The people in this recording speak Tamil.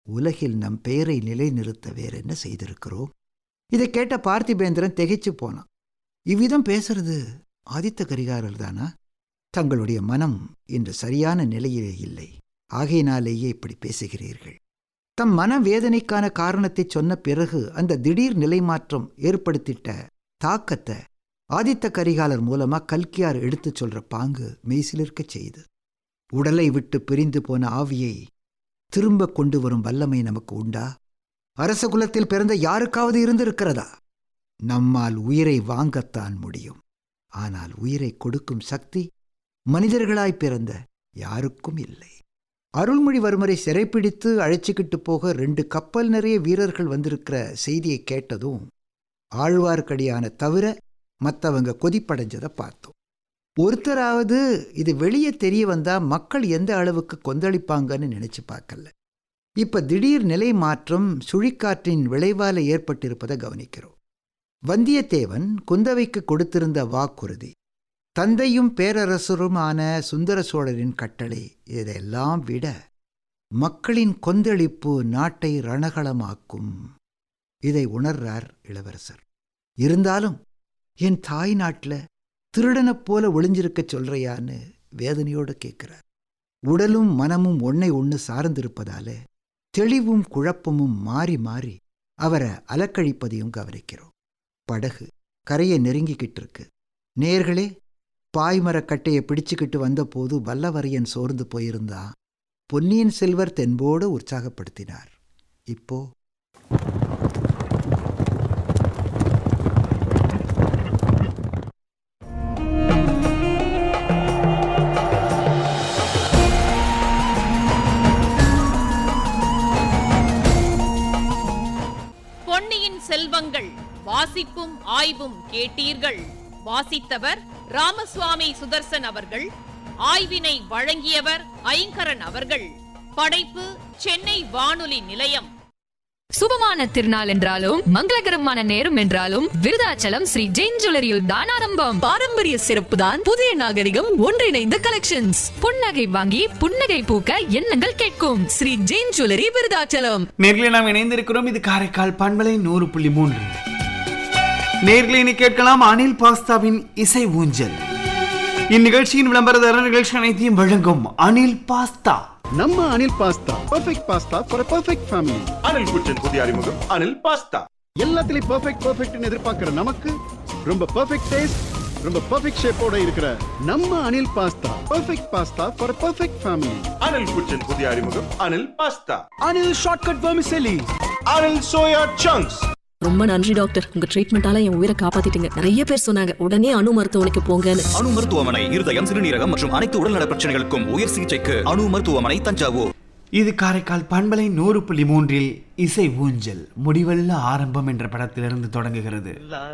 உலகில் நம் பெயரை நிலைநிறுத்த வேறென்ன செய்திருக்கிறோம் இதை கேட்ட பார்த்திபேந்திரன் திகைச்சு போனான் இவ்விதம் பேசுறது ஆதித்த கரிகாரர் தானா தங்களுடைய மனம் இன்று சரியான நிலையிலே இல்லை ஆகையினாலேயே இப்படி பேசுகிறீர்கள் தம் மன வேதனைக்கான காரணத்தை சொன்ன பிறகு அந்த திடீர் நிலை மாற்றம் ஏற்படுத்திட்ட தாக்கத்தை ஆதித்த கரிகாலர் மூலமா கல்கியார் எடுத்துச் சொல்ற பாங்கு மெய்சிலிருக்கச் செய்து உடலை விட்டு பிரிந்து போன ஆவியை திரும்ப கொண்டு வரும் வல்லமை நமக்கு உண்டா அரச குலத்தில் பிறந்த யாருக்காவது இருந்திருக்கிறதா நம்மால் உயிரை வாங்கத்தான் முடியும் ஆனால் உயிரை கொடுக்கும் சக்தி மனிதர்களாய் பிறந்த யாருக்கும் இல்லை அருள்மொழிவர்மரை சிறைப்பிடித்து அழைச்சிக்கிட்டு போக ரெண்டு கப்பல் நிறைய வீரர்கள் வந்திருக்கிற செய்தியை கேட்டதும் ஆழ்வார்க்கடியான தவிர மற்றவங்க கொதிப்படைஞ்சதை பார்த்தோம் ஒருத்தராவது இது வெளியே தெரிய வந்தா மக்கள் எந்த அளவுக்கு கொந்தளிப்பாங்கன்னு நினைச்சு பார்க்கல இப்ப திடீர் நிலை மாற்றம் சுழிக்காற்றின் விளைவால ஏற்பட்டிருப்பதை கவனிக்கிறோம் வந்தியத்தேவன் குந்தவைக்கு கொடுத்திருந்த வாக்குறுதி தந்தையும் பேரரசருமான சுந்தர சோழரின் கட்டளை இதையெல்லாம் விட மக்களின் கொந்தளிப்பு நாட்டை ரணகளமாக்கும் இதை உணர்றார் இளவரசர் இருந்தாலும் என் தாய் நாட்டில் திருடனைப் போல ஒளிஞ்சிருக்கச் சொல்றியான்னு வேதனையோடு கேட்கிறார் உடலும் மனமும் ஒன்னை ஒன்று சார்ந்திருப்பதால தெளிவும் குழப்பமும் மாறி மாறி அவரை அலக்கழிப்பதையும் கவனிக்கிறோம் படகு கரையை நெருங்கிக்கிட்டு இருக்கு நேர்களே பாய்மரக் கட்டையை பிடிச்சுக்கிட்டு வந்தபோது வல்லவரையன் சோர்ந்து போயிருந்தா பொன்னியின் செல்வர் தென்போடு உற்சாகப்படுத்தினார் இப்போ பொன்னியின் செல்வங்கள் வாசிப்பும் ஆய்வும் கேட்டீர்கள் வாசித்தவர் ராமசுவாமி சுதர்சன் அவர்கள் ஆய்வினை வழங்கியவர் ஐங்கரன் அவர்கள் படைப்பு சென்னை வானொலி நிலையம் சுபமான திருநாள் என்றாலும் மங்களகரமான நேரம் என்றாலும் விருதாச்சலம் ஸ்ரீ ஜெயின் ஜுவல்லரியில் தான் ஆரம்பம் பாரம்பரிய சிறப்பு தான் புதிய நாகரிகம் ஒன்றிணைந்த கலெக்ஷன்ஸ் புன்னகை வாங்கி புன்னகை பூக்க எண்ணங்கள் கேட்கும் ஸ்ரீ ஜெயின் ஜுவல்லரி விருதாச்சலம் நேர்களை நாம் இணைந்திருக்கிறோம் இது காரைக்கால் பண்பலை நூறு புள்ளி மூன்று நேர்களை இனி கேட்கலாம் அனில் பாஸ்தாவின் இசை ஊஞ்சல் இந்நிகழ்ச்சியின் விளம்பரதாரர் நிகழ்ச்சி அனைத்தையும் வழங்கும் அனில் பாஸ்தா நம்ம Anil pasta perfect pasta for perfect family Anil kitchen புதிய அறிமுகம் அனில் பாஸ்தா எல்லாத்துலயும் பர்ஃபெக்ட் பர்ஃபெக்ட்னு எதிர்பார்க்கிற நமக்கு ரொம்ப பர்ஃபெக்ட் டேஸ்ட் ரொம்ப பர்ஃபெக்ட் ஷேப்போட இருக்கிற நம்ம Anil pasta perfect pasta for perfect family Anil kitchen புதிய அறிமுகம் Anil pasta Anil shortcut vermicelli Anil soya chunks ரொம்ப நன்றி டாக்டர் உங்க ட்ரீட்மெண்டால என் உயிரை காப்பாத்திட்டீங்க நிறைய பேர் சொன்னாங்க உடனே அணு மருத்துவமனைக்கு போங்கன்னு அணு மருத்துவமனை இருதயம் சிறுநீரகம் மற்றும் அனைத்து உடல்நல பிரச்சனைகளுக்கும் உயர் சிகிச்சைக்கு அணு மருத்துவமனை தஞ்சாவூர் இது காரைக்கால் பண்பலை நூறு புள்ளி மூன்றில் இசை ஊஞ்சல் முடிவல்ல ஆரம்பம் என்ற படத்திலிருந்து தொடங்குகிறது